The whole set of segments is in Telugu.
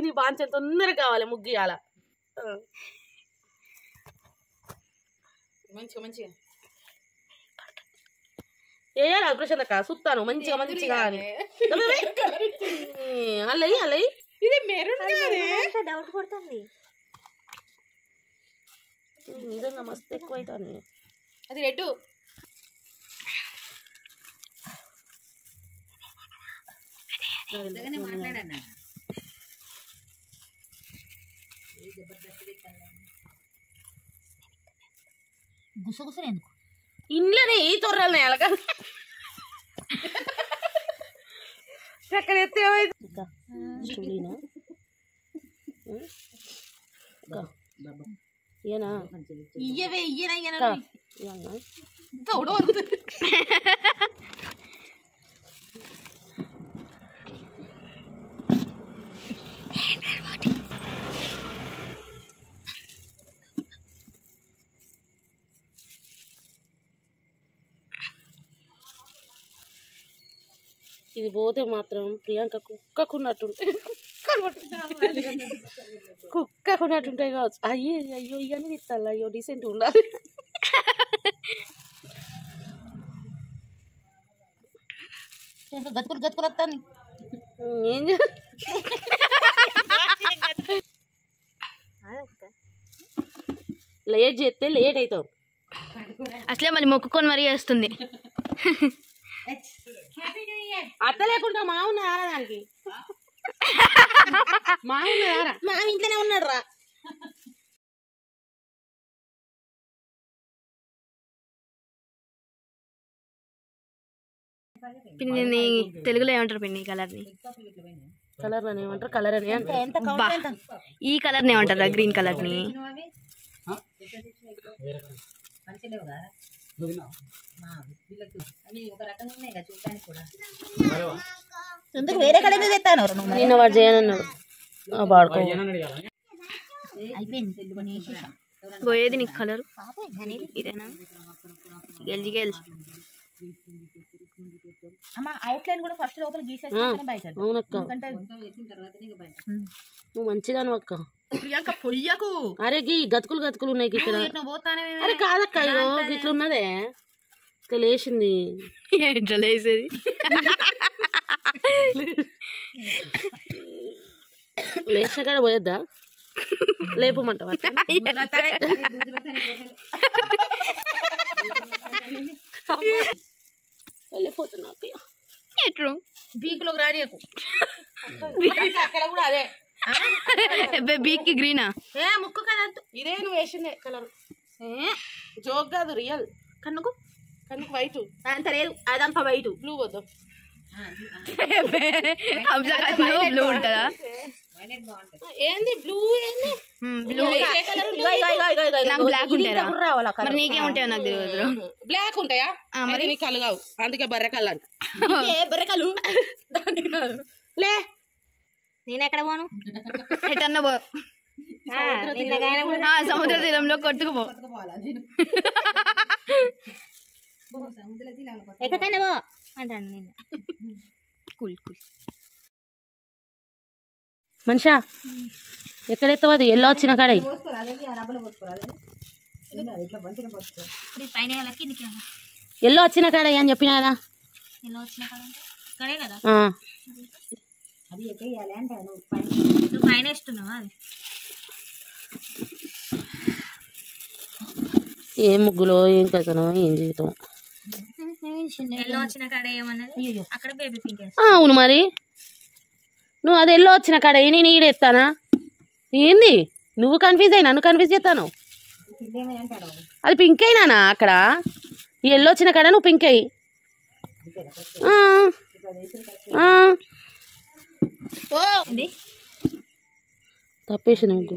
నీ బాంచలు తొందరగా కావాలి ముగ్గు ఇవాళ మంచిగా మంచిగా వేయాలి ప్రశాంతక్క చూస్తాను మంచిగా మంచిగా అని అల్లయి అల్లయి ఇది మెరూన్ కాదే డౌట్ కొడుతుంది నిజంగా మస్తు ఎక్కువ అవుతాను అది రెడ్ గుసగుసలు ఎందుకు ఇంట్లోనే ఈ తొర్రలు ఎలాగ చక్కర ఎత్తే చూడీనా ఏనా ఇయ్యవే ఇయ్యనా అక్క, ఇవ్వనా? ఇది పోతే మాత్రం ప్రియాంక కుక్కకున్నట్టుంటే కుక్కకున్నట్టుంటాయి కావచ్చు అయ్యే అయ్యో ఇవన్నీ తిట్టాలి అయ్యో డీసెంట్ ఉండాలి గతుకులు గతుకులు వస్తాను ఏం చే- లేట్ చేస్తే లేట్ అవుతావు అసలే మళ్ళీ మొక్కుకొని మరీ వేస్తుంది అత్త లేకుండా మా ఉన్నారా దానికి మా ఉన్నారా మా ఇంట్లోనే ఉన్నాడు రా పిన్ని దీన్ని తెలుగులో ఏమంటారు పిన్ని ఈ కలర్ని కలర్ అని ఏమంటారు కలర్ అని అంటారు ఎంత కౌంట్ బా ఎంత ఈ కలర్ని ఏమంటారా గ్రీన్ కలర్ని ఎందుకు వేరే కడ ఎందుకు తెస్తాను నువ్వు నిన్న వాడు చేయనన్నాడు ఆ, వాడుకో అయిపోయింది పోయేది నీకు కలర్ ఇదేనా గెలిచి గెలిచి అమ్మ అవుట్లైన్ కూడా ఫస్ట్ లోపల గీసేస్తాను బయట అవునక్క ఎందుకంటే నువ్వు మంచిదాను అక్క ప్రియాంక పొయ్యకు అరే గీ గతుకులు గతుకులు ఉన్నాయి ఇక్కడ ఇట్లా పోతానే అరే కాదక్క ఇగో ఇట్లా ఉన్నదే ఇట్లా లేచింది ఎట్లా వేసేది లేచిన కాడ పోయొద్దా లేపమంటావా వెళ్ళిపోతున్నా అక్కయ్య. ఎట్లు బీకులోకి రానియకు అక్కడ కూడా అదే బీక్కి గ్రీనా ఏ ముక్కు కదా ఇదే నువ్వు వేసిందే కలర్ జోక్ కాదు రియల్ కన్నుకు కనుక వైట్ అంత లేదు అదంతా వైట్ బ్లూ వద్దు బ్లూ ఉంటుందా ఏంది బ్లూ ఏంది బ్లూ నాకు బ్లాక్ ఉంటారా మరి నీకేముంటాయో నాకు తెలియదు బ్లాక్ ఉంటాయా ఆ, మరి? మరి నీకు కలుగావు అందుకే బర్రె కళ్ళు అంట బెరకలు లే నేను ఎక్కడ పోను ఎటన్నా పో ఆ, సముద్ర తీరంలో కొట్టుకుపో ఎక్కడికైనా పో అంటాను నేను కూల్ కూల్ మనిషా ఎక్కడెత్తావు అది ఎల్లో వచ్చిన కాడ ఇప్పుడు ఈ పైన వాళ్ళకి కిందికి వెళ్ళాలి. ఎల్లో వచ్చిన కాడ అని చెప్పినా కదా ఇలా వచ్చిన కాడ ఇక్కడే కదా ఆ. నువ్వు పైన ఇస్తున్నావా అది ఏం ముగ్గులో ఏం కథనో ఏం జీవితం ఎల్లో వచ్చిన కాడ ఏమన్నది అక్కడ బేబీ పింక్ ఆ, అవును మరి నువ్వు అది ఎల్లో వచ్చిన కాడ ఏ నేను ఈడెత్తానా ఏంది నువ్వు కన్ఫ్యూజ్ అయినా నన్ను కన్ఫ్యూజ్ చేస్తాను అది పింక్ అయినానా అక్కడ ఈ ఎల్లో వచ్చిన కాడ నువ్వు పింక్ అయ్యి ఆ. ఆ. తప్పేసిన ముగ్గు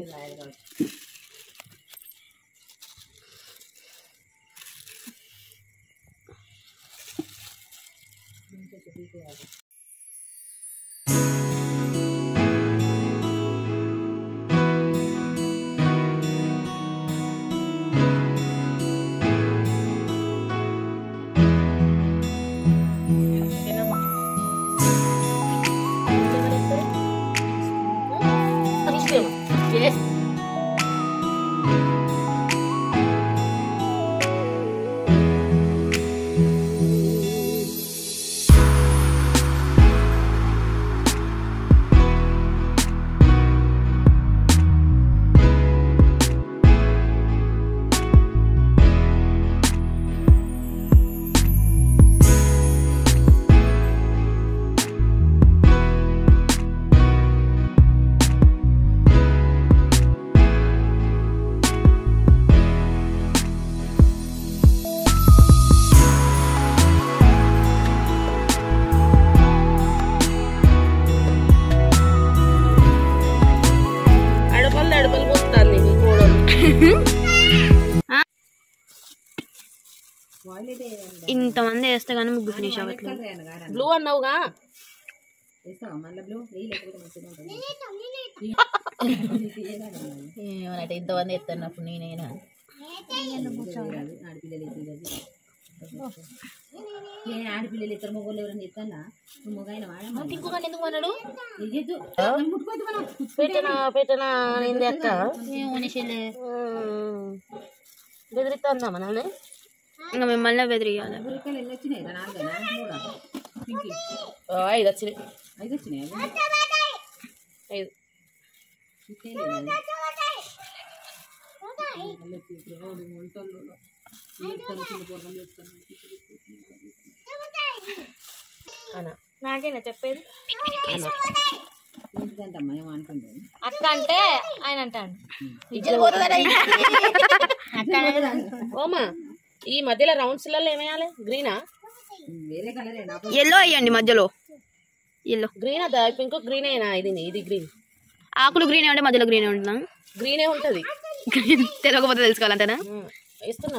ఇంతమంది వేస్తే కానీ ముగ్గు ఫినిష్ అవ్వట్లేదు బ్లూ అన్నావుగా ఏమన్నట్టు ఇంతమంది ఎత్తన్నప్పుడు నేనైనా ఏ ఆడపిల్లలు ఇద్దరు మొగోళ్ళు ఎవరైనా ఎత్తన్నా నువ్వు మొగైన వాడమ్మా ఇంకొకటి ఎందుకు అన్నాడు ఇయ్యద్దు ముట్టుకోవద్దు మనం పెట్టనా పెట్టనా అనేది అక్క మనిషిలే బెదిరిస్తుందా మనల్ని ఇంకా మిమ్మల్ని బెదిరియాలి గురికలు ఎన్ని వచ్చినాయి రా నాలుగైనా మూడా పింకి ఆ, ఐదు వచ్చినాయి ఐదు వచ్చినాయి ఐదు అనా నాకేనా చెప్పేది ఏంటిదంటమ్మా ఏమో అనుకుంటుంది అక్క అంటే ఆయన అంటాడు ఓమా ఈ మధ్యలో రౌండ్స్ లలో ఏమేయాలి గ్రీనా వేరే కలరే నాకు ఎల్లో అయ్యండి మధ్యలో ఎల్లో గ్రీన్ అదా పింక్ గ్రీన్ అయినా ఇది ఇది గ్రీన్ ఆకులు గ్రీన్ ఉంటే మధ్యలో గ్రీన్ ఉంటున్నా గ్రీనే ఉంటది తెలియకపోతే తెలుసుకోవాలంటేనా ఉమ్, వేస్తున్నా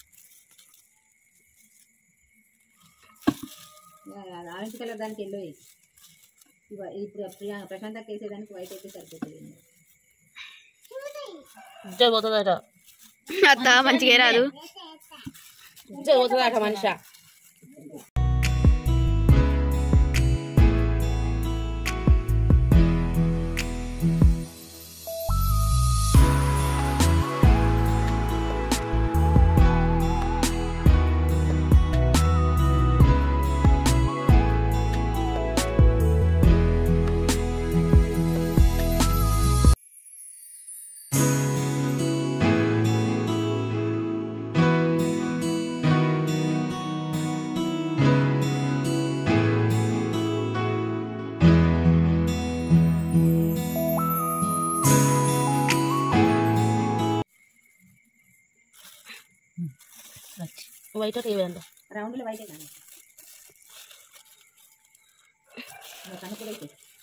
ఆరెంజ్ కలర్ దానికి ఎల్లో వేయి. ఇవ- ఇప్పుడు ప్రియా ప్రశాంతకి వేసేదానికి వైట్ అయితే సరిపోతుంది ఇజ్జ పోతుందట అత్త మంచిగా రాదు ఇజ్జ పోతుందట మనిషి వైట్ ఒకటి ఇవ్వండి రౌండ్లో వైటే కానీ కనుకలైతే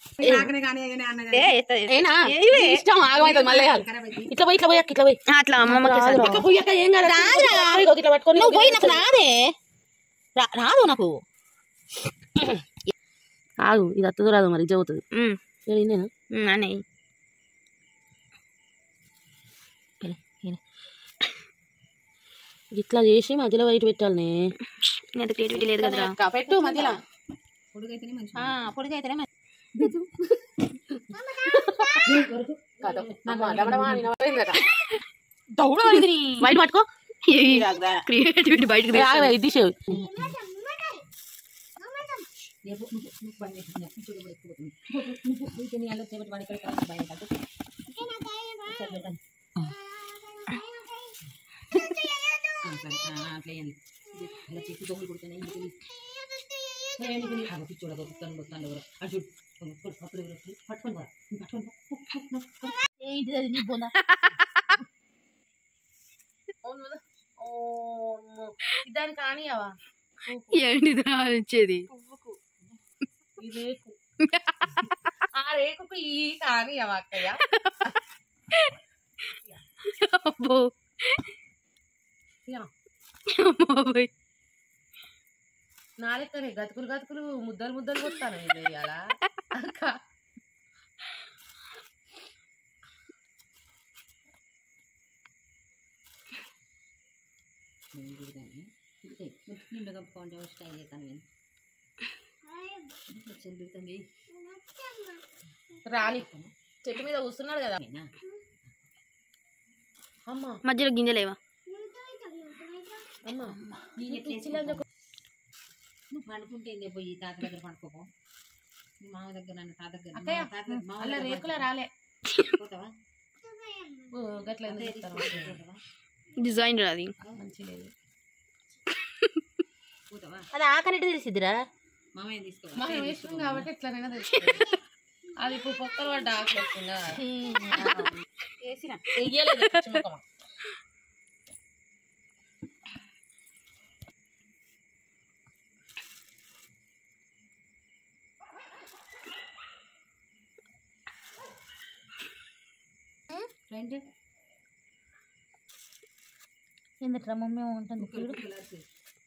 ఏనా ఇష్టం ఆగమైతుంది మళ్ళీ వేయాలి. ఇట్లా పోయి ఇట్లా పోయి అక్క, ఇట్లా పోయి అట్లా అమ్మమ్మకి ఇట్లా పోయి అక్క, ఏం కాదు ఇగో ఇట్లా పట్టుకొని నువ్వు పోయి నాకు రాదే రా- రాదు నాకు ఆగు ఇది అత్తదో రాదు మరి ఇజ్జ పోతుంది ఉమ్, నేనా ఉమ్, అనే ఇట్లా చేసి మధ్యలో వైట్ పెట్టాలి ఇంత క్రియేటివిటీ లేదు కదరా పెట్టు మధ్యలో పొడుగైతేనే మంచి పొడిగైతేనే వైట్ పట్టుకో క్రియేటివిటీ బయటకు తీస్తా. ఆగవే, ఇది తీసేవు ఏంటిది నీ బొంద దానికి కానియవా ఏంటిది రా వచ్చేది ఈ రేకు ఆ రేకుకు ఈ కానియవా అక్కయ్య అబ్బో అమ్మోయ్. నా లెక్కనే గతుకులు గతుకులు ముద్దలు ముద్దలు కొట్టాను ఇది ఇవాళ అక్క నిండు కప్పుకోండి స్టైల్ చేస్తాను చెందుతుంది రాని చెట్టు మీద కూర్చున్నాడు కదా అమ్మా మధ్యలో గింజలేవా అమ్మా నువ్వు పండుకుంటే ఏందే పోయి తాత దగ్గర పండుకోపో మీ మామ దగ్గర నన్ను తాత దగ్గర అక్కయ్య, మా తాత మామ అలా దగ్గర రేకుల రాలే పండుకో. పోతావా ఓ, గట్ల ఎందుకు అదే చెప్తారు? పోతావా డిజైన్ అది మంచి లేదు పోతావా అది ఆకనిటి తెలిసిద్దిరా మామయ్య తీసుకోవా మనం వేసినాం కాబట్టి ఎట్లనైనా తెలుస్తుంది అది ఇప్పుడు కొత్తలో పడ్డ ఆకులు వస్తుందా వెయ్యలేదు చిమ్మకమ్మ. ఫ్రెండ్ ఎందుకురా మమ్మీ ఉంటుంది కలర్స్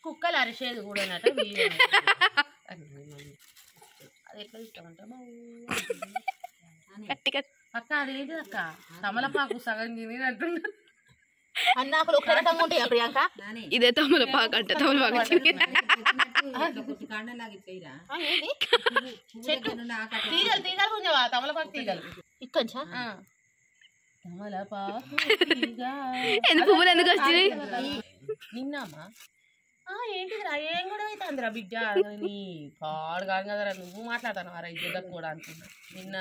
కుక్కలు అరిసేది కూడా అన్నట్టు వీడియో అన్నది మమ్మీ. అది ఎట్లా ఇస్తామంటే గట్టిగా అక్క అది ఏంటి అక్క తమలపాకు సగం తిని అంటున్నా అన్నాకులు ఒక రకంగా ఉంటాయి ప్రియాంక నానే ఇదే తమలపాకు అంట తమలపాకు వచ్చింది కాండలాగా ఇట్లా చెట్టు తీగలు తీగలు కొంచెం తమలపాకు తీగలు ఇక్కొంచా ఆ. తమలపాకు తీగ. ఎందుకు పువ్వులు ఎందుకు వచ్చినాయి నిన్నమ్మా ఆ ఏంటిదిరా ఏం కూడా అవుతుందిరా బిడ్డ నీ పాడు కాదు కదరా నువ్వు మాట్లాడతాను ఆ రైతు కూడా అనుకున్నా నిన్న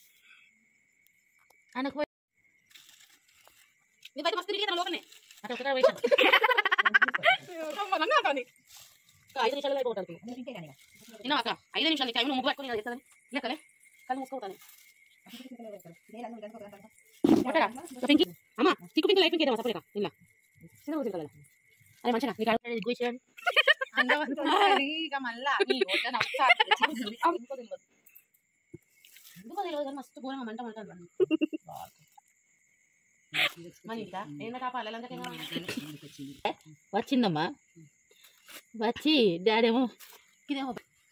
ఆయనకు నీకైతే మస్తు తిరిగి లోపలనే అటు ఒకటే వేసాను ఐదు నిమిషాలు అయిపోతాను నిన్న అక్క ఐదు నిమిషాలు టైం ముగ్గు పట్టుకుని కదా చేస్తుంది లెక్కలే కళ్ళు మూసుకోతాను పింకి అమ్మా తిక్కు పింకి లైఫ్ పింకి ఏదో సపరేట్ నిన్న చిన్న రోజు కదా అదే మంచిగా నీకు అడుగు కూర్చోండి ఇక మళ్ళా ఎందుకో తెలియదు కానీ మస్తు ఘోరంగా మంట మంట మన ఇంకా ఏంటో కాపా వచ్చిందమ్మా వచ్చి డాడీ ఏమో ఇదేమో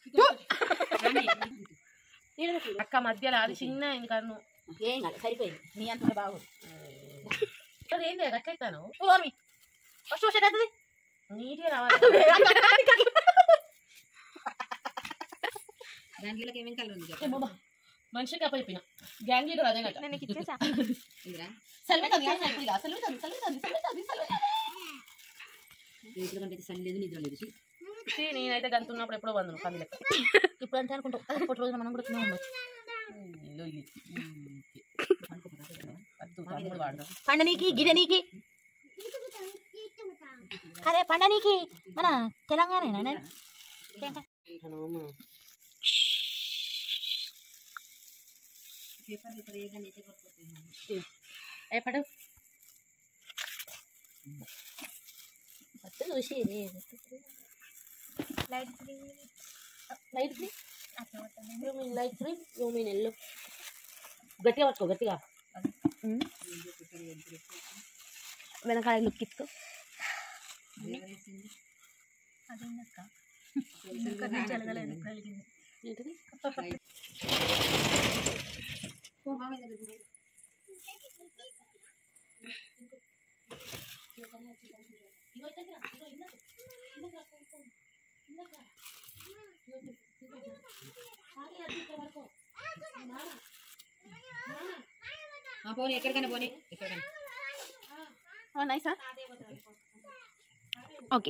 అక్క మధ్యలో అది చిన్న అయింది కన్ను ఏం కాదు సరిపోయింది నీ అంత బాగు అది ఏంటి అట్లయితాను ఫస్ట్ వచ్చేటది నీట్గా రావాలి దాంట్లో ఏమేం కలర్ ఉంది చెప్పు. మనిషికి అప్ప చెప్పిన గ్యాంగ్ లీడర్ అదే నేను నీకు ఇచ్చేసా ఇదిరా సెల్వితంది సెల్వితంది సెల్వితంది సెల్వితంది సెల్వితంది రేపుల కంటే సన్ లేదు నిద్ర లేదు ఛీ. నేనైతే గంతున్నప్పుడు ఎప్పుడో బంధను పంది లెక్క ఇప్పుడు అంటే అనుకుంటాం అదొకటి రోజున మనం కూడా తినే ఉండొచ్చు లొల్లి. వద్దు, తమ్ముడు వాడదాం. పండనీకి గిడనీకి అదే పండనీకి మన తెలంగాణ అంటున్నావమ్మా. పేపర్లు ఇక్కడ ఏదైనా అయితే కొట్టుకోవచ్చు. ఏ పడు చూసి light green light green you mean light green you mean yellow గట్టిగా పట్టుకో గట్టిగా వెనకాల లుక్ ఇచ్చుకో అదేందక్క ఇంకా నుంచి అలగలేదు ఇప్పుడు అలిగింది ఏంటిది ఆ, పోనీ ఎక్కడికైనా పోనీ ఎక్కడికైనా నైసా ఓకే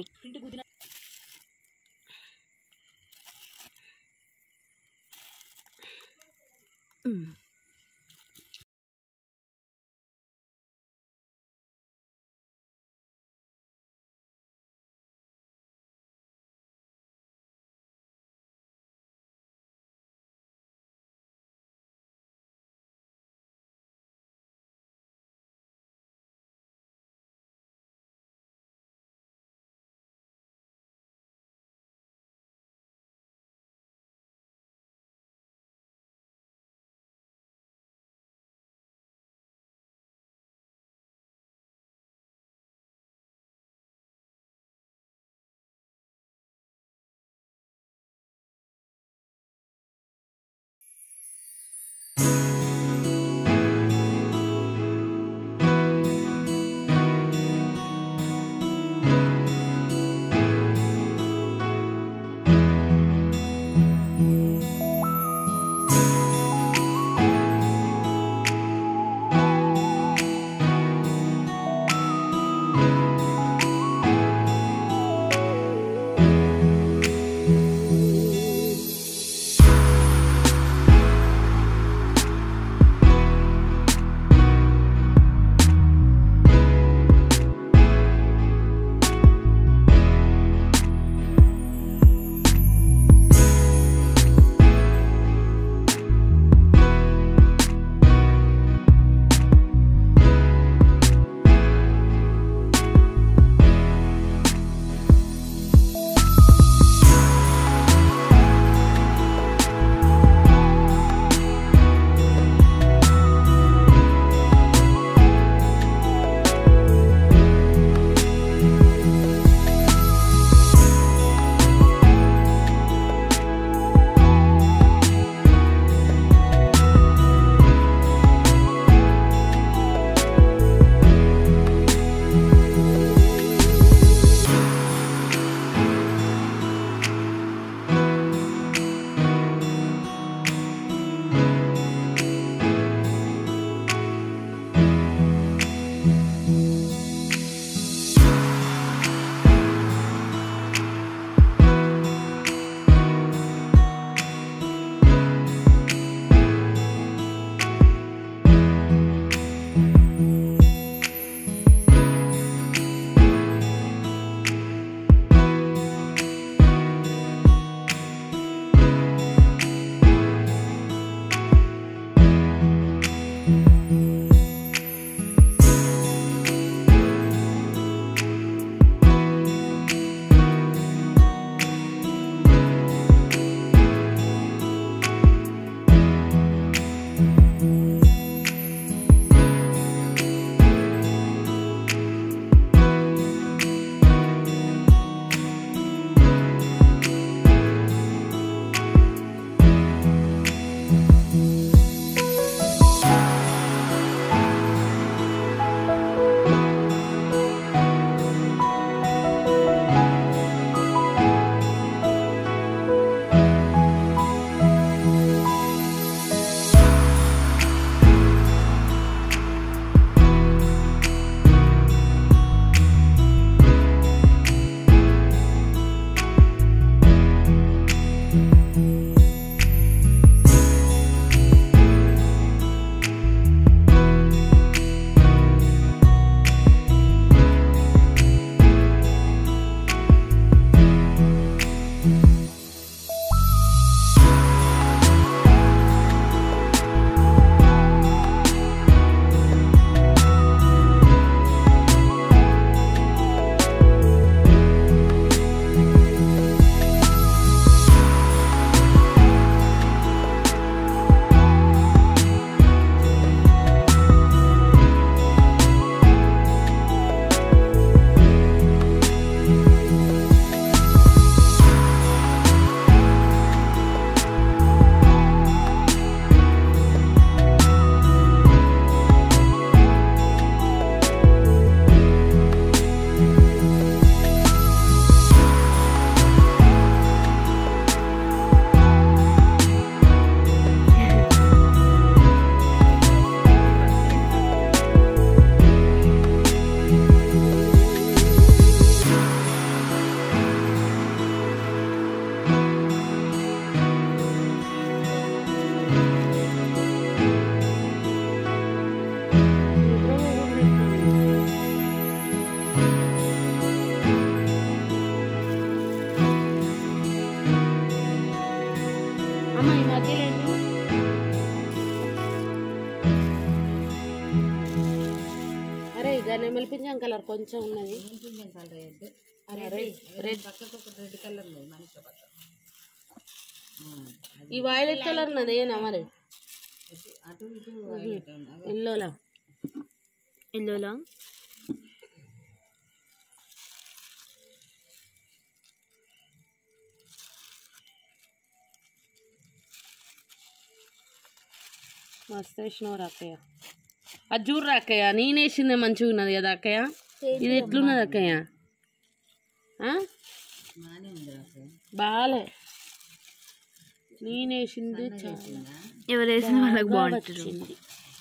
పింఛన్ కలర్ కొంచెం ఉన్నది పింఛన్ కలర్ రెడ్ రెడ్ రెడ్ పక్కకు ఒక రెడ్ కలర్ లేదు మనకి పక్క ఈ వైలెట్ కలర్ ఉన్నది ఏనా మరి అటు ఇటు violet ఉంది. అగో ఎల్లోలా ఎల్లోలా మస్తు వేసినావు అక్కయ్య అది చూడరా అక్కయ్య నేను వేసిందే మంచిగా ఉన్నది కదా అక్కయ్య ఇది ఎట్లున్నది అక్కయ్య ఆ? బాగానే ఉంది రాకు బాలే నేను వేసింది చాలా ఎవరు వేసిన వాళ్ళకి బాగా బాగుంటుంది వచ్చింది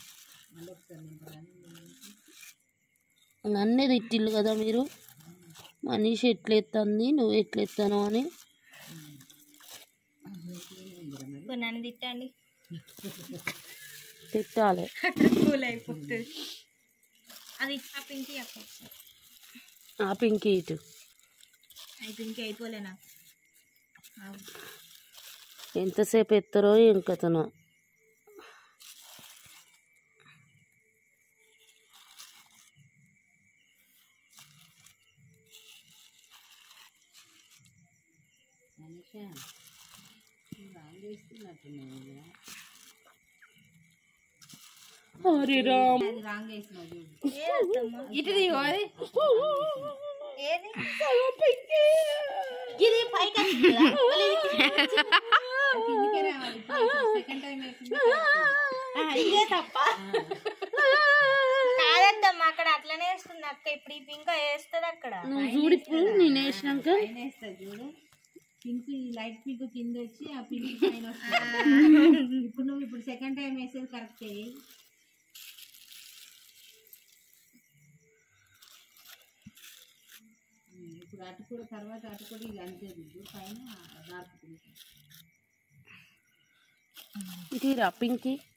నన్నే తిట్టిల్లు కదా మీరు మనిషి ఎట్లెత్తంది నువ్వు ఎట్లెత్తాను అని నన్ను తిట్టండి తిట్టాలి కూల్ అయిపోతుంది అది ఆ పింకి అక్క ఆ పింకి ఇటు అది పింకి అయిపోలే నాకు ఎంతసేపు ఎత్తారో ఏం కథనో మనిషా రాంగ్ వేస్తున్నట్టున్నావు కదా. హరి రామ్ అది రాంగ్ వేసినావు చూడు ఇటు దిగు అది ఏది ఇది పైకి వచ్చింది కదా? మళ్ళీ ఇది కిందకి కిందికే రావాలి సెకండ్ టైం వేసింది ఆ, ఇదే తప్ప కాదద్దమ్మా అక్కడ అట్లనే వేస్తుంది అక్క ఇప్పుడు ఈ పింక్ వేస్తుంది అక్కడ నువ్వు చూడు ఇప్పుడు నేను వేసినాక పైన వేస్తుంది చూడు పింక్ ఈ లైట్ పింక్ కింద వచ్చి ఆ పింక్ పైన వస్తుంది ఇప్పుడు నువ్వు ఇప్పుడు సెకండ్ టైం వేసేది కరెక్టే ఉమ్, ఇప్పుడు అటు కూడా తర్వాత అటు కూడా ఇది అంతే దిద్దు పైన డార్క్ పింక్ ఇటు రా పింకి